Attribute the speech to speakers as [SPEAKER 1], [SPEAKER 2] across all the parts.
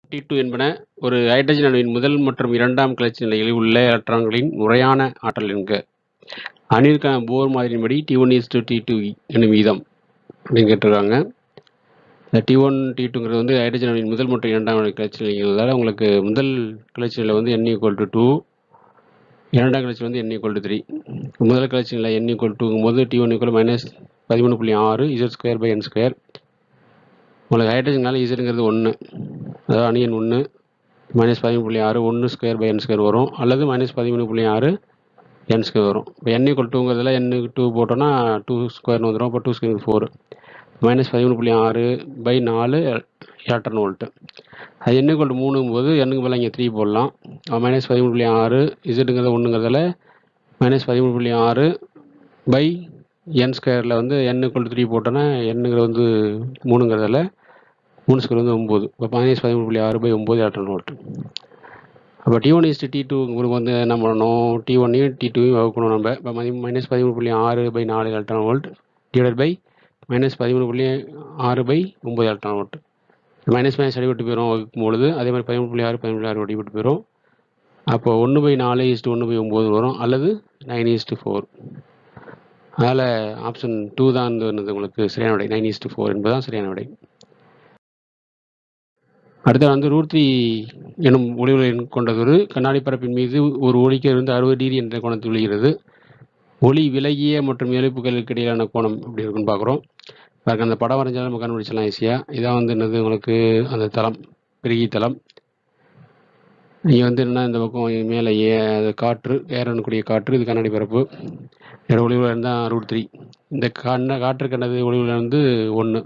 [SPEAKER 1] D two என்பன ஒரு hydrogen அணுவின் முதல் மற்றும் இரண்டாம் கிளர்ச்சி நிலைகளில் உள்ள எலக்ட்ரான்களின் முறையான ஆற்றல் என்க அணிற்கான போர் மாதிரியின்படி T one is to T two என்னும் வீதம் அப்படின்னு கேட்டிருக்காங்க இந்த டி ஒன் டி டூங்கிறது வந்து ஹைட்ரஜன் அணுவின் முதல் மற்றும் இரண்டாம் அணு கிளர்ச்சி நிலைகளால் உங்களுக்கு முதல் கிளர்ச்சி நிலை வந்து என் ஈக்குவல் டு டூ இரண்டாம் கிளர்ச்சி வந்து என் ஈக்குவல் டு த்ரீ முதல் கிளர்ச்சி நிலை என் ஈக்குவல் டூங்கும் போது டி ஒன் ஈக்குவல் மைனஸ் பதிமூணு புள்ளி ஆறு Z square by N square உங்களுக்கு ஹைட்ரஜனால இசட்டுங்கிறது ஒன்று அதாவது அணியன் ஒன்று மைனஸ் பதிமூணு புள்ளி ஆறு ஒன்று ஸ்கொயர் பை என் ஸ்கொயர் வரும் அல்லது மைனஸ் பதிமூணு புள்ளி ஆறு என் ஸ்கொயர் வரும் இப்போ என் ஈக்குவல் டூங்கிறதுல என் டூ போட்டோன்னா டூ ஸ்கொயர்னு வந்துடும் அப்போ டூ ஸ்கொயர் ஃபோர் மைனஸ் பதிமூணு புள்ளி ஆறு பை நாலு எலக்ட்ரான் வோல்ட்டு அது என் ஈக்குவல் மூணுங்கும் போது எண்ணுக்கு மேலே இங்கே த்ரீ போடலாம் மைனஸ் பதிமூணு புள்ளி ஆறு இசட்டுங்கிறது ஒன்றுங்கிறதுல மைனஸ் பதிமூணு புள்ளி ஆறு பை என் ஸ்கொயரில் வந்து என் ஈக்குவல் த்ரீ போட்டோன்னா எண்ணுங்கிறது வந்து மூணுங்கிறதுல மூணு ஸ்கொயர் வந்து ஒம்பது இப்போ மைனஸ் பதிமூணு புள்ளி ஆறு பை ஒம்பது எலக்ட்ரான் வோல்ட் அப்போ T one is to T two உங்களுக்கு வந்து என்ன பண்ணணும் டி ஒன்னையும் டி டூவையும் வகுக்கணும் நம்ம இப்போ மைனஸ் பதிமூணு புள்ளி ஆறு பை நாலு electron volt divide by minus பதிமூணு புள்ளி ஆறு பை ஒம்பது எலக்ட்ரான் வோல்ட் மைனஸ் மைனஸ் அடிபட்டு போயிடும் வகுக்கும் பொழுது அதே மாதிரி பதிமூணு புள்ளி ஆறு பதிமூணு புள்ளி ஆறு அடிபட்டு போயிடும் அப்போ ஒன்று பை நாலு இஸ்ட்டு ஒன்று பை ஒம்பது வரும் அல்லது நைன் இஸ்ட்டு ஃபோர் அதனால் ஆப்ஷன் டூ தான் வந்து உங்களுக்கு சரியான விடை நைன் இஸ்ட்டு ஃபோர் என்பது தான் சரியான விடை அடுத்து வந்து ரூட் த்ரீ எனும் ஒளிவுகளை கொண்டதொரு கண்ணாடி பரப்பின் மீது ஒரு ஒளிக்கு இருந்து அறுபது டிகிரி என்ற கோணத்தில் விழுகிறது ஒளி விலகிய மற்றும் எழுப்புகளுக்கு இடையிலான கோணம் எப்படி இருக்குன்னு பார்க்குறோம் அதுக்கு அந்த படம் வரைஞ்சாலும் நம்ம கண்டுபிடிச்சலாம் ஈஸியாக இதான் வந்து என்னது உங்களுக்கு அந்த தளம் பெருகி தளம் இங்கே வந்து என்ன இந்த பக்கம் மேலே ஏ அது காற்று ஏறக்கூடிய காற்று இது கண்ணாடி பரப்பு என்னோட ஒளிவுல இருந்தால் ரூட் த்ரீ இந்த கண்ண காற்று கண்டது ஒளிவுல இருந்து ஒன்று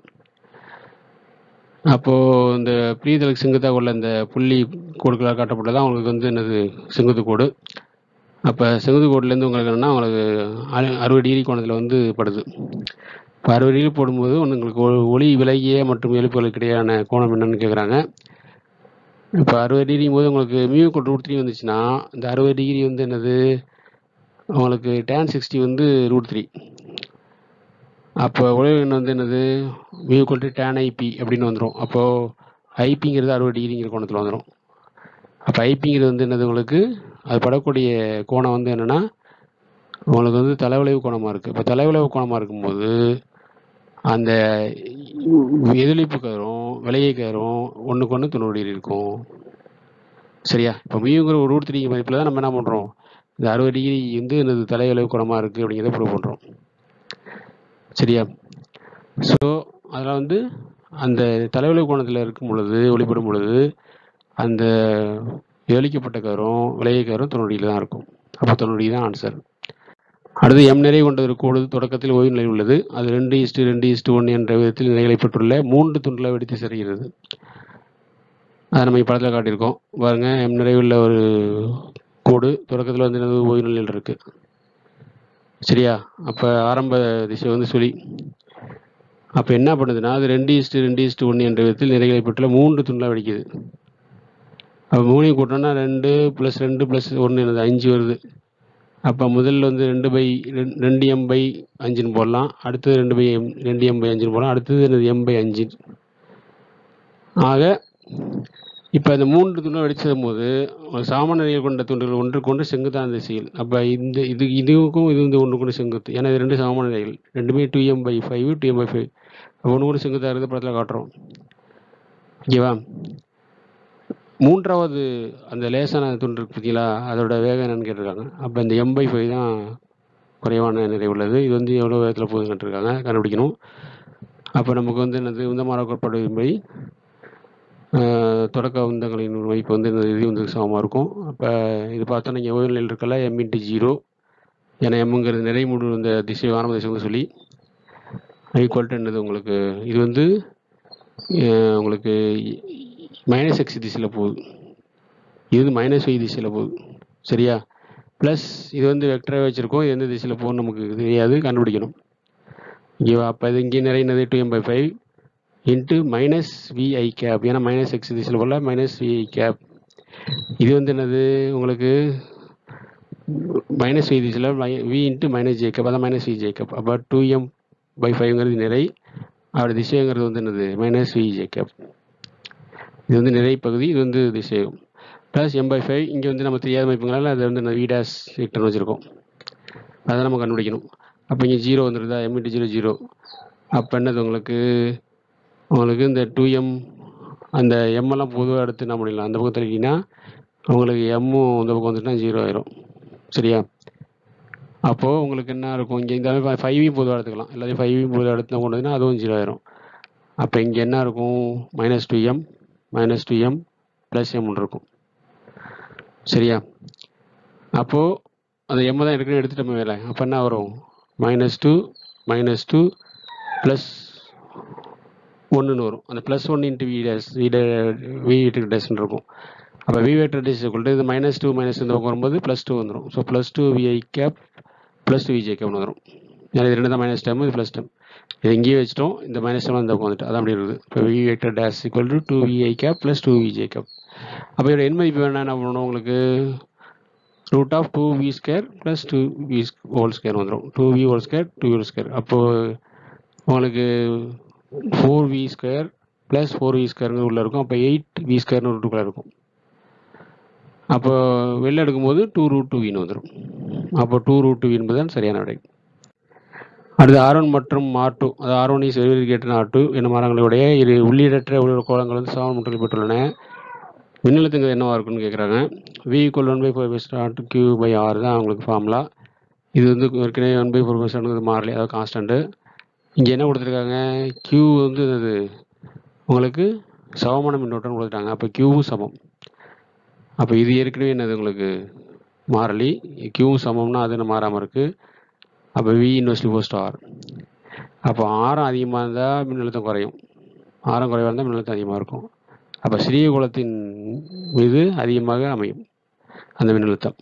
[SPEAKER 1] அப்போது இந்த பிரியதலுக்கு செங்குத்தாக உள்ள இந்த புள்ளி கோடுகளாக காட்டப்பட்டதான் உங்களுக்கு வந்து என்னது செங்குத்து கோடு அப்போ செங்குத்து கோட்லேருந்து உங்களுக்கு என்னென்னா உங்களுக்கு அறு- அறுபது டிகிரி கோணத்தில் வந்து படுது இப்போ அறுபது டிகிரி போடும்போது ஒன்று உங்களுக்கு ஒ- ஒளி விலகிய மற்றும் எழுப்புகளுக்கு இடையான கோணம் என்னன்னு கேட்குறாங்க இப்போ அறுபது டிகிரியும் போது உங்களுக்கு மியூ கோட் ரூட் த்ரீ வந்துச்சுன்னா இந்த அறுபது டிகிரி வந்து என்னது உங்களுக்கு டேன் சிக்ஸ்டி வந்து ரூட் த்ரீ அப்போ ஒளிவு எண் வந்து என்னது மியூ கொல்ட்டு டேன் ஐபி அப்படின்னு வந்துடும் அப்போது ஐபிங்கிறது அறுபது டிகிரிங்கிற கோணத்தில் வந்துடும் அப்போ ஐபிங்கிறது வந்து என்னது உங்களுக்கு அது படக்கூடிய கோணம் வந்து என்னென்னா உங்களுக்கு வந்து தலைவிளைவு கோணமாக இருக்குது இப்போ தலைவிளைவு கோணமாக இருக்கும்போது அந்த எதிர்ப்பு கரும் விலையை கரும் ஒன்றுக்கு ஒன்று தொண்ணூறு டிகிரி இருக்கும் சரியா இப்போ மியூங்கிற ஒரு ரூட் த்ரீ மதிப்பில் தான் நம்ம என்ன பண்ணுறோம் இந்த அறுபது டிகிரி வந்து என்னது தலைவிளைவு கோணமாக இருக்குது அப்படிங்கிறத ப்ரூவ் பண்ணுறோம் சரியா ஸோ அதில் வந்து அந்த தலைவிளைவு கோணத்தில் இருக்கும் பொழுது ஒளிப்படும் பொழுது அந்த எளிக்கப்பட்ட கரும் விளைய கரும் தொண்ணூறு தான் இருக்கும் அப்போ தொண்ணூறு தான் ஆன்சர் அடுத்து எம் நிறை கொண்ட ஒரு கோடு தொடக்கத்தில் ஓய்வு நிலை உள்ளது அது ரெண்டு இஸ்டு ரெண்டு இஸ்டு ஒன்று என்ற விதத்தில் நிலைகளை பெற்றுள்ள மூன்று துண்டில் வெடித்து செல்கிறது அதை நம்ம இப்படத்தில் காட்டியிருக்கோம் பாருங்க எம் நிறைவுள்ள ஒரு கோடு தொடக்கத்தில் வந்து என்னது ஓய்வு நிலையில் இருக்கு சரியா அப்போ ஆரம்ப திசை வந்து சுழி அப்போ என்ன பண்ணுதுன்னா அது ரெண்டு இஸ்டு ரெண்டு இஸ்டு ஒன்று என்ற விதத்தில் நிறைகளை பெற்றுள்ள மூன்று துண்டாக வெடிக்குது அப்போ மூணையும் கூட்டினோம்னா ரெண்டு ப்ளஸ் ரெண்டு ப்ளஸ் ஒன்று என்னது அஞ்சு வருது அப்போ முதல்ல வந்து ரெண்டு பை ரெண்டு எம் பை அஞ்சுன்னு போடலாம் அடுத்தது ரெண்டு பை எம் ரெண்டு எம் பை அஞ்சுன்னு போடலாம் அடுத்தது என்னது எம் பை அஞ்சு ஆக இப்போ இந்த மூன்று துண்டுகள் வெடிச்சதும் போது ஒரு சாமானிய நிலையில் கொண்ட துண்டுகள் ஒன்றுக்கு ஒன்று செங்குத்தான திசையில் அப்போ இந்த இது இதுக்கும் இது வந்து ஒன்றுக்கு ஒன்று செங்குத்து ஏன்னா இது ரெண்டு சமமான நிலைகள் ரெண்டுமே two M by five two M by five அப்போ ஒன்று ஒன்று செங்குத்தாக இருக்குது படத்தில் காட்டுறோம் ஓகேவா மூன்றாவது அந்த லேசான துண்டு இருக்கு பார்த்தீங்களா அதோட வேகம் என்னன்னு கேட்டிருக்காங்க அப்போ இந்த எம் பை ஃபைவ் தான் குறைவான நிலை உள்ளது இது வந்து எவ்வளோ வேகத்தில் போகுதுன்னு கேட்டிருக்காங்க கண்டுபிடிக்கணும் அப்போ நமக்கு வந்து என்னது உந்தமான கோட்பாடு தொடக்க உந்தங்களின் மதிப்பு வந்து இந்த இது வந்து சமமாக இருக்கும் அப்போ இது பார்த்தா நீங்கள் ஓய்வு நிலையில் இருக்கல எம் இன்ட்டு ஜீரோ ஏன்னா எம்முங்கிறது நிறை முழு இந்த திசை ஆரம்ப திசை வந்து சொல்லி ஈக்குவல் என்னது உங்களுக்கு இது வந்து அஹ், உங்களுக்கு மைனஸ் எக்ஸ் திசையில் போகுது இது வந்து மைனஸ் ஒய் திசையில் போகுது சரியா ப்ளஸ் இது வந்து வெக்டராக வச்சுருக்கோம் இது எந்த திசையில் போகும்னு நமக்கு தெரியாது கண்டுபிடிக்கணும் ஓகேவா அப்போ இது இங்கே நிறைய two M by five into minus V I cap ஏன்னா மைனஸ் எக்ஸ் திசையில் போல மைனஸ் விஐ கேப் இது வந்து என்னது உங்களுக்கு மைனஸ் வி திசையில் V into minus J cap அதான் மைனஸ் வி ஜே கேப் அப்போ டூ எம் பை ஃபைவ்ங்கிறது நிறை அப்படி திசைங்கிறது வந்து என்னது மைனஸ் வி ஜே கேப் இது வந்து நிறைப்பகுதி இது வந்து திசைவேகம் ப்ளஸ் எம் பை ஃபைவ் இங்கே வந்து நம்ம தெரியாத மதிப்புங்களால் அதை வந்து வி டேஸ் வெக்டர்னு வச்சுருக்கோம் அதை நம்ம கண்டுபிடிக்கணும் அப்போ இங்கே ஜீரோ வந்துருதா எம் இன்ட்டு ஜீரோ ஜீரோ அப்போ என்னது உங்களுக்கு உங்களுக்கு இந்த டூ எம் அந்த எம்மெல்லாம் பொதுவாக எடுத்து என்ன பண்ணிடலாம் அந்த பக்கம் தள்ளிட்டீங்கன்னா உங்களுக்கு எம்மும் இந்த பக்கம் வந்துட்டுனா ஜீரோ ஆயிரும் சரியா அப்போது உங்களுக்கு என்ன இருக்கும் இங்கே இந்த ஃபைவையும் பொதுவாக எடுத்துக்கலாம் எல்லாத்தையும் ஃபைவையும் பொதுவாக எடுத்து கொண்டு வந்தீங்கன்னா அதுவும் ஜீரோ ஆயிரும் அப்போ இங்கே என்ன இருக்கும் minus two M minus two M plus M இருக்கும் சரியா அப்போது அந்த எம்மை தான் எடுக்கணும் எடுத்துட்டோமே வேலை அப்போ என்ன வரும் minus two minus two plus ஒன்றுன்னு வரும் அந்த plus one into V dash V dash V vector டேஸ்ன்னு இருக்கும் அப்போ வி வெக்டர் டேஸ் கொண்டு இது மைனஸ் டூ மைனஸ் இந்த பக்கம் வரும்போது ப்ளஸ் டூ வந்துடும் so plus two VI cap plus two V J கேப்னு வரும் ஏன்னா இது ரெண்டு தான் மைனஸ் டேம் இது ப்ளஸ் டேம் இது இங்கேயே வச்சிட்டோம் இந்த மைனஸ் டேம் இந்த பக்கம் வந்துட்டு அதான் அப்படி இருக்குது இப்போ வி வெக்டர் டேஸ் equal to two VI cap plus two VJ cap அப்போ இதோட எண் மதிப்பு வேணா என்ன பண்ணணும் உங்களுக்கு root of two V square plus two V whole square வந்துடும் two V whole square two whole square அப்போது உங்களுக்கு four V square plus four V ஸ்கொயருங்க உள்ளே இருக்கும் அப்போ எயிட் வி ஸ்கொயர்னு ரூட்டுக்குள்ளே இருக்கும் அப்போ வெளில எடுக்கும்போது டூ ரூட் டூ வின்னு வந்துடும் அப்போ டூ ரூட் டூ என்பது தான் சரியான விடை அடுத்து ஆர் ஒன் மற்றும் ஆர் டூ அது R one is verification R two என்னும் மரங்களுடைய இரு உள்ளீடற்ற உள்ள கோலங்கள் வந்து சமன் முற்றில் பெற்றுள்ளன மின்னழுத்தங்கள் என்னவா இருக்குன்னு கேட்குறாங்க V equal one by four pi start Q by R தான் அவங்களுக்கு ஃபார்முலா இது வந்து ஏற்கனவே one by four pi start மாறல அதாவது கான்ஸ்டன்ட்டு இங்கே என்ன கொடுத்துருக்காங்க கியூ வந்து இது உங்களுக்கு சமமான மின்னோட்டம் கொடுத்துட்டாங்க அப்போ கியூவும் சமம் அப்போ இது ஏற்கனவே என்னது உங்களுக்கு மாறலி கியூவும் சமம்னா அது என்ன மாறாமல் இருக்குது அப்போ வி இன்வெஸ்ட்லி போஸ்ட் ஆர் அப்போ ஆரம் அதிகமாக இருந்தால் மின்னழுத்தம் குறையும் ஆரம் குறைவாக இருந்தால் மின்னழுத்தம் அதிகமாக இருக்கும் அப்போ சிறிய குளத்தின் மீது அதிகமாக அமையும் அந்த மின்னழுத்தம்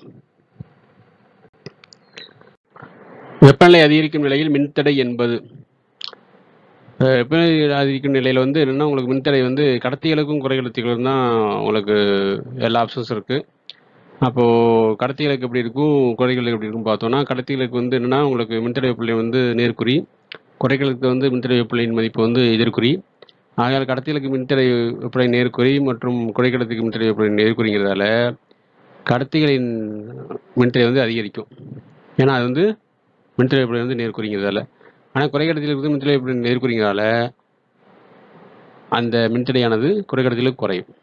[SPEAKER 1] வெப்பநிலை அதிகரிக்கும் நிலையில் மின்தடை என்பது அஹ் வெப்பநிலை அதிகரிக்கும் நிலையில் வந்து என்னென்னா உங்களுக்கு மின்தடை வந்து கடத்திகளுக்கும் குறைகடத்திகளுக்கும் தான் உங்களுக்கு எல்லா ஆப்ஷன்ஸ் இருக்குது அப்போது கடத்திகளுக்கு எப்படி இருக்கும் குறைகளுக்கு எப்படி இருக்கும் பார்த்தோன்னா கடத்திகளுக்கு வந்து என்னென்னா உங்களுக்கு மின்தடை வெப்பநிலை வந்து நேர்குறி குறைகளுக்கு வந்து மின்தடை வெப்பநிலையின் மதிப்பு வந்து எதிர்குறி ஆகையால் கடத்திகளுக்கு மின்தடை வெப்பநிலை நேர்குறி மற்றும் குறைக்கடத்துக்கு மின்தடை வெப்பநிலை நேர்குறிங்கிறதால கடத்திகளின் மின்தடை வந்து அதிகரிக்கும் ஏன்னா அது வந்து மின்தடை வெப்பநிலை வந்து நேர்குறிங்கிறதால ஆனால் குறைக்கடத்தில் இருந்து மின்தடை வெப்பநிலை நேர்குறிங்கிறதால அந்த மின்தடையானது குறைக்கடத்திலுக்கு குறையும்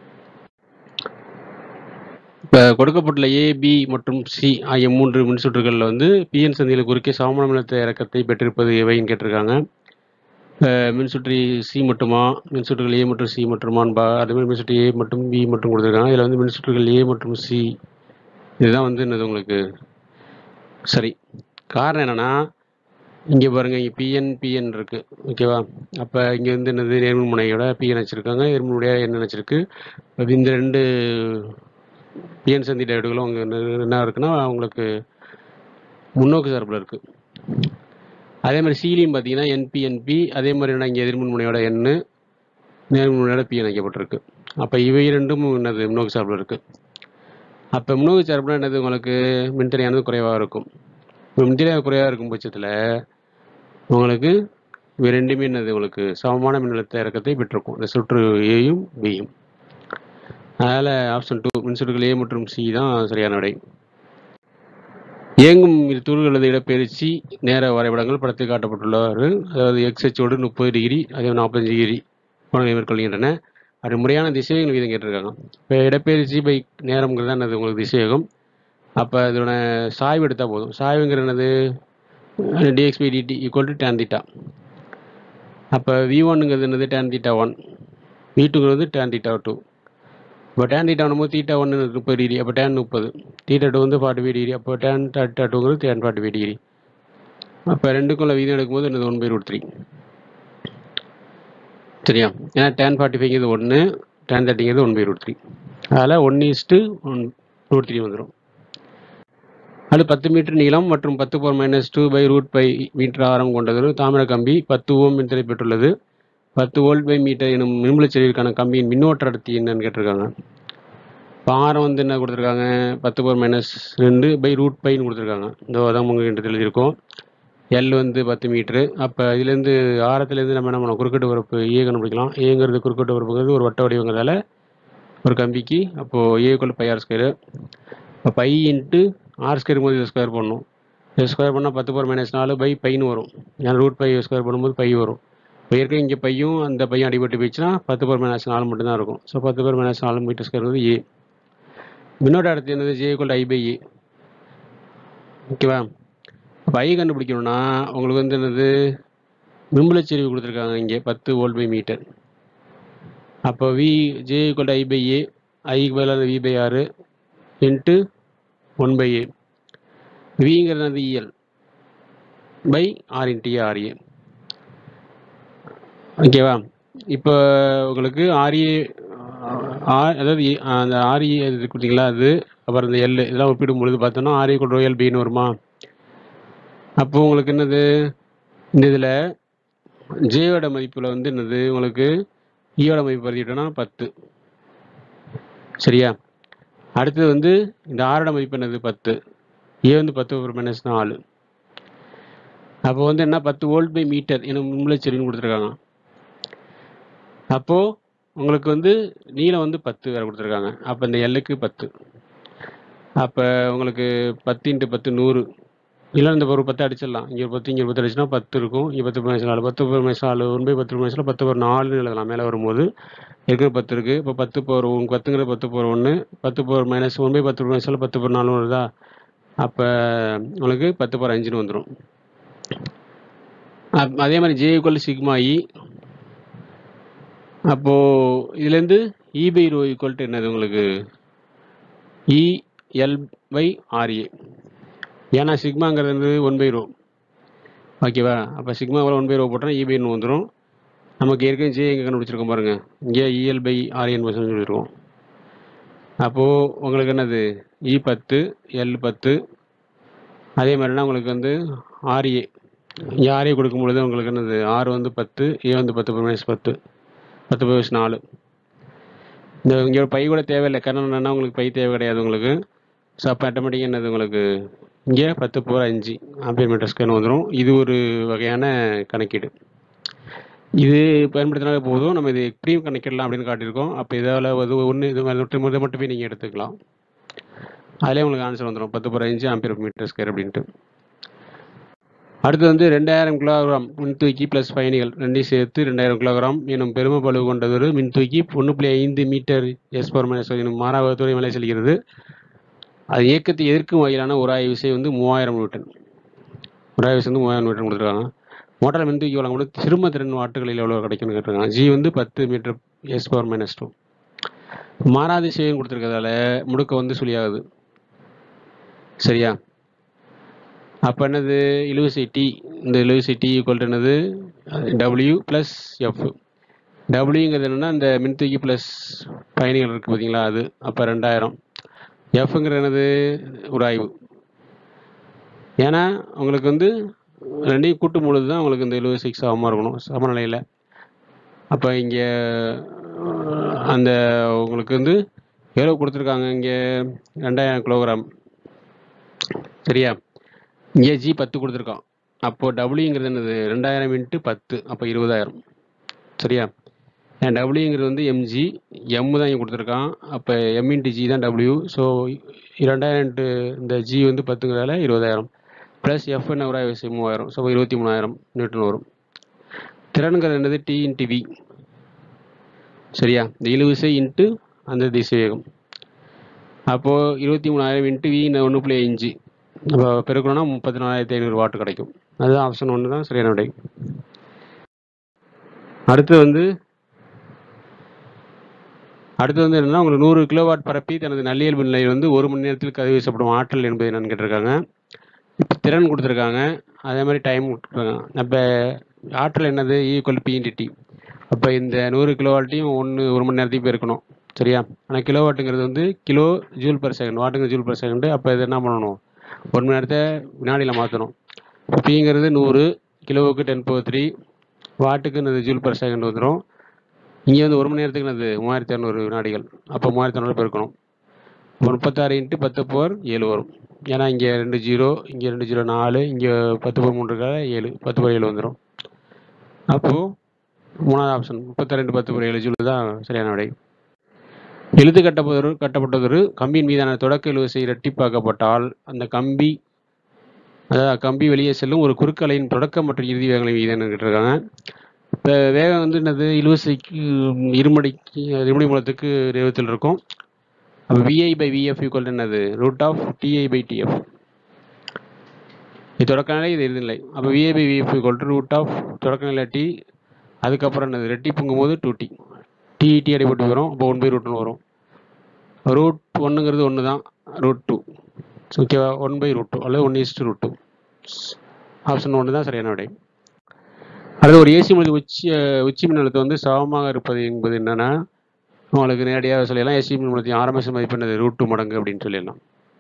[SPEAKER 1] இப்போ கொடுக்கப்பட்டுள்ள ஏ பி மற்றும் சி ஆகிய மூன்று மின்சுற்றுகளில் வந்து பிஎன் சந்தியில் குறுக்கே சமமான மின்னழுத்த இறக்கத்தை பெற்றிருப்பது எவைன்னு கேட்டிருக்காங்க அஹ் மின்சுற்றி சி மட்டுமா மின்சுற்றுகள் ஏ மற்றும் சி மட்டுமான்னு பா அதேமாதிரி மின்சுற்று ஏ மற்றும் பி மட்டும் கொடுத்துருக்காங்க இதில் வந்து மின்சுற்றுகள் ஏ மற்றும் சி இதுதான் வந்து என்னது உங்களுக்கு சரி காரணம் என்னென்னா இங்கே பாருங்கள் இங்கே பிஎன் பிஎன் இருக்குது ஓகேவா அப்போ இங்கே வந்து என்னது நேர்மின் முனையோட பிஎன் வச்சுருக்காங்க எதிர்முனையோட என்ன வச்சுருக்கு அப்ப இந்த ரெண்டு பிஎன் சந்தி டயோடுகளும் அங்கே என்ன இருக்குன்னா உங்களுக்கு முன்னோக்கு சார்பில் இருக்குது அதே மாதிரி சீலியும் பார்த்தீங்கன்னா என்பி என்பி அதே மாதிரி என்ன இங்கே எதிர்மின் முனையோட எண்ணு நேர்மின் முனையோட பி இணைக்கப்பட்டிருக்கு அப்போ இவை இரண்டும் என்னது முன்னோக்கு சார்பில் இருக்குது அப்போ முன்னோக்கு சார்பில் என்னது உங்களுக்கு மின்தடையானது குறைவாக இருக்கும் இப்போ மின்தடை குறைவாக இருக்கும் பட்சத்தில் உங்களுக்கு இவை ரெண்டுமே என்னது உங்களுக்கு சமமான மின்னழுத்த இறக்கத்தை பெற்றிருக்கும் இந்த சுற்று ஏயும் பியும் அதனால் ஆப்ஷன் டூ மின்சுற்றுகள் ஏ மற்றும் சி தான் சரியான விடை இயங்கும் இரு தூள்களது இடப்பெயர்ச்சி நேர வரைபடங்கள் படத்தில் காட்டப்பட்டுள்ளவாறு அதாவது எக்ஸ் அச்சோடு முப்பது டிகிரி அதே நாற்பத்தஞ்சு டிகிரி கோணங்களை மேற்கொள்கின்றன அப்படி முறையான திசைவேகங்கள் வீதம் கேட்டிருக்காங்க இப்போ இடப்பெயர்ச்சி பை நேரம்ங்கிறது தான் என்னது உங்களுக்கு திசைவேகம் அப்போ இதோட சாய்வு எடுத்தால் போதும் சாய்வுங்கிறது என்னது dx by dt equal to tan theta அப்போ வி ஒன்னுங்கிறது என்னது டேன் தீட்டா ஒன் வி டூங்கிறது டேன் தீட்டா டூ இப்போ டேன் தீட்டா வரும்போது தீட்டா ஒன்று முப்பது டிகிரி அப்போ டேன் முப்பது தீட்டா டூ வந்து ஃபார்ட்டி ஃபைவ் டிகிரி அப்போ டேன் தேர்ட்டா டூங்கிறது டேன் ஃபார்ட்டி ஃபைவ் டிகிரி அப்போ ரெண்டுக்குள்ள வீதம் எடுக்கும்போது என்னது ஒன் பை ரூட் த்ரீ சரியா ஏன்னா டேன் ஃபார்ட்டி ஃபைவ்ங்கிறது ஒன்று டேன் தேர்ட்டிங்கிறது ஒன் பை ரூட் த்ரீ அதில் one is to one root three வந்துடும் அது பத்து மீட்டர் நீளம் மற்றும் பத்து power minus two by root pi metre ஆரம் கொண்டது ஒரு தாமிர கம்பி பத்து ஓம் மின்தடை பெற்றுள்ளது பத்து வோல்ட் பை மீட்டர் எனும் மின்முளைச்செறிவிற்கான கம்பியின் மின்னோட்ட அடர்த்தி என்னன்னு கேட்டிருக்காங்க இப்போ ஆரம் வந்து என்ன கொடுத்துருக்காங்க பத்து போர் மைனஸ் ரெண்டு பை ரூட் பைன்னு கொடுத்துருக்காங்க இந்த அதான் உங்கள் எழுதியிருக்கோம் எல் வந்து பத்து மீட்ரு அப்போ இதுலேருந்து ஆரத்துலேருந்து நம்ம என்ன பண்ணோம் குறுக்கட்டு பரப்பு ஏ கண்டுபிடிக்கலாம் ஏங்கிறது குறுக்கட்டு பரப்புங்கிறது ஒரு வட்ட வடிவங்கிறதால ஒரு கம்பிக்கு அப்போது ஏக்குள்ள பை ஆர் ஸ்கொயரு இப்போ பை இன்ட்டு ஆர் ஸ்கொயர் போது இதை ஸ்கொயர் பண்ணணும் இதை ஸ்கொயர் பண்ணால் பத்து பவர் மைனஸ் நாலு பை பைன்னு வரும் ஏன்னா ரூட் பை ஸ்கொயர் பண்ணும்போது பை வரும் இப்போ ஏற்கனவே இங்கே பையும் அந்த பையும் அடிபட்டு போயிடுச்சுன்னா பத்து பவர் மைனஸ் நாலு மட்டும்தான் இருக்கும் ஸோ பத்து பவர் மைனஸ் நாலு மீட்டர் ஸ்கொயர் வந்து ஏ மின்னோட்ட அடுத்து என்னது J equal I by A ஓகேவா அப்போ ஐ கண்டுபிடிக்கணும்னா உங்களுக்கு வந்து என்னது மிம்பளச்செறிவு கொடுத்துருக்காங்க இங்கே பத்து வோல்ட் பை மீட்டர் அப்போ V J equal I by A ஐக்கு பதிலாக வி பை ஆறு இன்ட்டு ஒன் பை ஏ விங்கிறது வந்து EL by R into RA ஓகேவா இப்போ உங்களுக்கு ஆர்ஏ ஆர் அதாவது ஏ- அந்த ஆர்ஏ இது இருக்கு பார்த்தீங்களா அது அப்புறம் இந்த எல் இதெல்லாம் ஒப்பிடும் பொழுது பார்த்தோன்னா ஆர்ஏ கொண்டு எல் பின்னு வருமா அப்போ உங்களுக்கு என்னது இந்த இதில் ஜேயோட மதிப்பில் வந்து என்னது உங்களுக்கு ஈயோட மதிப்பு பதிக்கிட்டோன்னா பத்து சரியா அடுத்தது வந்து இந்த ஆரோட மதிப்பு என்னது பத்து ஏ வந்து பத்து ஒரு மைனஸ் நாலு அப்போ வந்து என்ன பத்து வோல்ட் பை மீட்டர் எனக்கு முன்னிலைச்செறின்னு கொடுத்துருக்காங்க அப்போது உங்களுக்கு வந்து நீளம் வந்து பத்து வேறு கொடுத்துருக்காங்க அப்போ இந்த எல்லுக்கு பத்து அப்போ உங்களுக்கு பத்து இன்ட்டு பத்து நூறு இல்லை இந்த ஒரு பத்து அடிச்சிடலாம் இங்கே ஒரு பத்து இங்கே ஒரு பத்து அடிச்சுன்னா பத்து இருக்கும் இங்கே பத்து மைனஸ் நாலு பத்து பர் மைனஸ் நாலு ஒன் பை பத்து மைனஸில் பத்து பர் நாலுன்னு எழுதலாம் மேலே வரும்போது இருக்கிற பத்து இருக்குது இப்போ பத்து பவர் ஒன் பத்துங்கிற பத்து பவர் ஒன்று பத்து பவர் மைனஸ் ஒன் பை பத்து மைனஸில் பத்து பவர் நாலு வருதா அப்போ உங்களுக்கு பத்து பவர் அஞ்சுன்னு வந்துடும் அதே மாதிரி ஜே ஈக்குவல் சிக்மா இ அப்போது இதுலேருந்து E by rho equal to என்னது உங்களுக்கு இ எல் பை ஆர்ஏ ஏன்னா சிக்மாங்கிறது வந்து ஒன் பை ரோ ஓகேவா அப்போ சிக்மாவில் ஒன் பை ரோ போட்டோம்னா இ பைன்னு வந்துடும் நமக்கு ஏற்கனவே ஜே எங்கே கண்டுபிடிச்சிருக்கோம் பாருங்கள் இங்கே இஎல் பை ஆர்ஏன் பர்சன்ட் சொல்லியிருக்கோம் அப்போது உங்களுக்கு என்னது இ பத்து எல் பத்து அதே மாதிரினா உங்களுக்கு வந்து ஆர்ஏ இங்கே ஆர்ஏ கொடுக்கும் பொழுது உங்களுக்கு என்னது ஆறு வந்து பத்து ஏ வந்து பத்து மைனஸ் பத்து பத்து மைனஸ் நாலு இந்த இங்கே ஒரு பை கூட தேவையில்லை காரணம் என்னன்னா உங்களுக்கு பை தேவை கிடையாது உங்களுக்கு ஸோ அப்போ ஆட்டோமேட்டிக்காக என்னது உங்களுக்கு இங்கே பத்து போர் அஞ்சு ஆம்பியர் மீட்டர் ஸ்கொயர் வந்துடும் இது ஒரு வகையான கணக்கீடு இது பயன்படுத்தினாலே போதும் நம்ம இது எப்படியும் கணக்கிடலாம் அப்படின்னு காட்டியிருக்கோம் அப்போ இதால் அது ஒன்று இது மாதிரி மட்டும் இதை மட்டுமே நீங்கள் எடுத்துக்கலாம் அதிலே உங்களுக்கு ஆன்சர் வந்துடும் பத்து போர் அஞ்சு ஆம்பியர் மீட்டர் ஸ்கொயர் அப்படின்ட்டு அடுத்து வந்து ரெண்டாயிரம் கிலோகிராம் மின்தூக்கி ப்ளஸ் பயணிகள் ரெண்டையும் சேர்த்து ரெண்டாயிரம் கிலோகிராம் எனும் பெரும பளு கொண்டதொரு மின்தூக்கி ஒன்று புள்ளி ஐந்து மீட்டர் எஸ் பவர் மைனஸ் எனும் மாறாவத்துறை மேலே செல்கிறது அது இயக்கத்தை எதிர்க்கும் வகையிலான உராய் விசை வந்து மூவாயிரம் நியூட்டன் உராய் விசை வந்து மூவாயிரம் நியூட்டன் கொடுத்துருக்காங்க மோட்டார் மின்தூக்கி வழங்கும் சிறும திறன் வாட்டுகளில் எவ்வளோ கிடைக்கும்னு கேட்டிருக்காங்க ஜி வந்து பத்து metre S power minus two மாறாதிசயம் கொடுத்துருக்கதால முடுக்க வந்து சுழியாகுது சரியா அப்போ என்னது இழுவிசை டி இந்த இழுவிசை டி ஈக்குவல் என்னது டபிள்யூ ப்ளஸ் எஃப் டபிள்யூங்கிறது என்னென்னா இந்த மின்தூக்கி ப்ளஸ் பயணிகள் இருக்குது பார்த்தீங்களா அது அப்போ ரெண்டாயிரம் எஃப்ங்கிற என்னது உராய்வு ஏன்னா உங்களுக்கு வந்து ரெண்டையும் கூட்டும் பொழுது தான் உங்களுக்கு இந்த எழுபது சிக்ஸ் சமமாக இருக்கணும் சமநிலையில் அப்போ இங்கே அந்த உங்களுக்கு வந்து எவ்வளோ கொடுத்துருக்காங்க இங்கே ரெண்டாயிரம் கிலோகிராம் சரியா இங்கே ஜி பத்து கொடுத்துருக்கான் அப்போது டபுள்யூங்கிறது என்னது ரெண்டாயிரம் இன்ட்டு பத்து அப்போ இருபதாயிரம் சரியா ஏன் டபுள்யூங்கிறது வந்து எம்ஜி எம் தான் இங்கே கொடுத்துருக்கான் அப்போ எம் இன்ட்டு ஜி தான் டபுள்யூ ஸோ ரெண்டாயிரம் இன்ட்டு இந்த ஜி வந்து பத்துங்கிறதால இருபதாயிரம் ப்ளஸ் எஃப் என்ன ஒரு விசை மூவாயிரம் ஸோ இருபத்தி மூணாயிரம் நியூட்டன் வரும் திறன்கிறது என்னது டி இன்ட்டு வி சரியா இந்த இழுவிசை இன்ட்டு அந்த திசை வேகம் அப்போது இருபத்தி மூணாயிரம் இன்ட்டு வி ஒன்று புள்ளி அஞ்சு நம்ம பெருக்கணும்னா முப்பத்தி நாலாயிரத்தி ஐநூறு வாட்டு கிடைக்கும் அதுதான் ஆப்ஷன் ஒன்று தான் சரியான விடை அடுத்து வந்து அடுத்து வந்து என்னன்னா உங்களுக்கு நூறு கிலோவாட் பரப்பி தனது நல்லியல்பு நிலையில் வந்து ஒரு மணி நேரத்தில் கதிவு வீசப்படும் ஆற்றல் என்பது என்னன்னு கேட்டிருக்காங்க இப்போ திறன் கொடுத்துருக்காங்க அதே மாதிரி டைம் கொடுத்துருக்காங்க நம்ம ஆற்றல் என்னது ஈக்குவல் பி டி அப்போ இந்த நூறு கிலோவாட்டையும் ஒன்று ஒரு மணி நேரத்தையும் பெருக்கணும் சரியா ஆனால் கிலோவாட்டுங்கிறது வந்து கிலோ ஜூல் பர் செகண்ட் வாட்டுங்க ஜூல் பர் செகண்டு அப்போ இது என்ன பண்ணணும் ஒரு மணி நேரத்தை வினாடியில் மாற்றணும் பிங்கிறது நூறு கிலோவுக்கு டென் பவர் த்ரீ வாட்டுக்கு இந்த ஜூல் பர் செகண்ட் வந்துடும் இங்கே வந்து ஒரு மணி நேரத்துக்கு என்னது மூவாயிரத்தி இரநூறு வினாடிகள் அப்போ மூவாயிரத்தி இரநூறு பெருக்கணும் இப்போ முப்பத்தாறு இன்ட்டு பத்து பவர் ஏழு வரும் ஏன்னா இங்கே ரெண்டு ஜீரோ இங்கே ரெண்டு ஜீரோ நாலு இங்கே பத்து பர் மூணு இருக்கா ஏழு பத்து பர் ஏழு வந்துடும் அப்போது மூணாவது ஆப்ஷன் முப்பத்தி ரெண்டு பத்து பர் ஏழு ஜூல் தான் சரியான விடை எழுத்து கட்டப்பட்டொரு கட்டப்பட்டதொரு கம்பியின் மீதான தொடக்க இழுவிசை இரட்டிப்பாக்கப்பட்டால் அந்த கம்பி அதாவது கம்பி வெளியே செல்லும் ஒரு குறுக்கலையின் தொடக்க மற்றும் இறுதி வேகங்களை வீதம் கேட்டிருக்காங்க இப்போ வேகம் வந்து என்னது இழுவிசைக்கு இருமடிக்கு இருமடி மூலத்துக்கு இருபத்தில் இருக்கும் அப்போ விஐ பை விஎஃப் ஈக்குவல் என்னது root of DI by DF இது தொடக்க நிலை இது இறுதிநிலை அப்போ VI by VF equal to root of தொடக்க நிலை டி அதுக்கப்புறம் என்னது ரெட்டிப்புங்கும் போது டூ டி டி டி அடிபட்டு வரும் அப்போ ஒன் பை ரூட்னு வரும் ரூட் ஒன்றுங்கிறது ஒன்று தான் ரூட் டூ ஓகேவா ஒன் பை ரூட் டூ அல்லது one is to root two option ஒன்று தான் சரியான விடை அடுத்து ஒரு ஏசி மொழி உச்சி உச்சி மின்னழுத்தம் வந்து சமமாக இருப்பது என்பது என்னன்னா உங்களுக்கு நேரடியாக சொல்லிடலாம் ஏசி மின்னழுத்தம் ஆரம்ப மதிப்பு என்னது ரூட் டூ மடங்கு அப்படின்னு சொல்லிடலாம்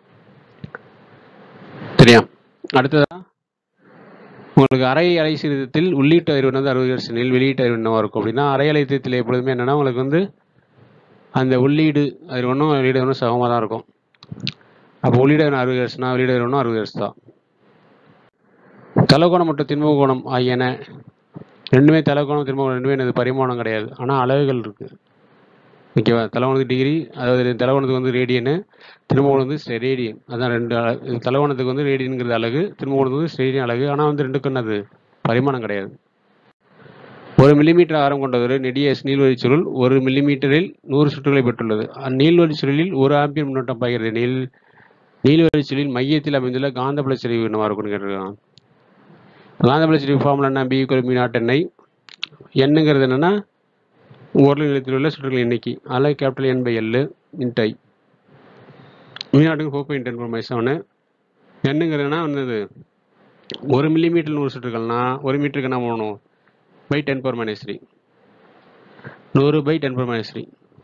[SPEAKER 1] சரியா அடுத்ததா உங்களுக்கு அரை அலை சீர்திருத்தத்தில் உள்ளீட்டு அறிவு வந்து அறுபது பர்சன்டில் வெளியீட்டு அறிவு என்னவா இருக்கும் அப்படின்னா அரை அலைத்தத்தில் எப்பொழுதுமே என்னன்னா உங்களுக்கு வந்து அந்த உள்ளீடு அது ஒன்றும் வெளியீடு ஒன்றும் சமமாக தான் இருக்கும் அப்போ உள்ளீடு அறுபது ஹெர்ஸ்னா வெளியீடு ஒன்றும் அறுபது ஹெர்ஸ் தான் தலகோணம் மற்றும் திண்ம கோணம் ஆகியன ரெண்டுமே தலகோணம் திண்ம கோணம் ரெண்டுமே எனது பரிமாணம் கிடையாது ஆனால் அளவுகள் இருக்கு ஓகேவா தலகோணத்துக்கு டிகிரி அதாவது தலகோணத்துக்கு வந்து ரேடியனு திருமணம் வந்து ரேடியன் அதான் ரெண்டு அழ- இது தலகோணத்துக்கு வந்து ரேடியனுங்கிறது அழகு திருமணத்துக்கு வந்து ரேடியன் அழகு ஆனால் வந்து ரெண்டுக்கும் என்னது பரிமாணம் கிடையாது ஒரு மில்லிமீட்டர் ஆரம் கொண்ட ஒரு நெடிய நீள்வழி சுருள் ஒரு மில்லிமீட்டரில் நூறு சுற்றுகளை பெற்றுள்ளது அந்நீள்வழி சுருளில் ஒரு ஆம்பியர் மின்னோட்டம் பாய்கிறது நீள் நீள்வழி சுருளில் மையத்தில் அமைந்துள்ள காந்தப்புல செறிவு என்னவா இருக்கும்னு கேட்டிருக்காங்க காந்தப்புல செறிவு ஃபார்முலா என்ன பி ஈக்குவல் மீ நாட் எண்ணெய் எண்ணுங்கிறது என்னன்னா ஒரு நிலையத்தில் உள்ள சுற்றுகளின் எண்ணிக்கை அதில் கேபிட்டல் என் பை எல் இன்டை மீனாட்டுக்கு four point ten minus seven என்னங்கிறதுனா என்னது ஒரு மில்லிமீட்டர் நூறு சுற்றுகள்னா ஒரு மீட்டருக்கு என்ன பண்ணணும் by ten power minus three நூறு by ten power minus three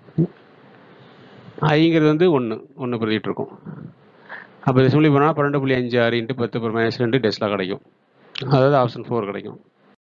[SPEAKER 1] ஐங்கிறது வந்து ஒன்று ஒன்று பிரதிட்டு இருக்கும் அப்போ இதை சொல்லி போனால் பன்னெண்டு புள்ளி அஞ்சு ஆறு இன்ட்டு பத்து பவர் மைனஸ் ரெண்டு டெஸ்லா கிடைக்கும் அதாவது ஆப்ஷன் ஃபோர் கிடைக்கும்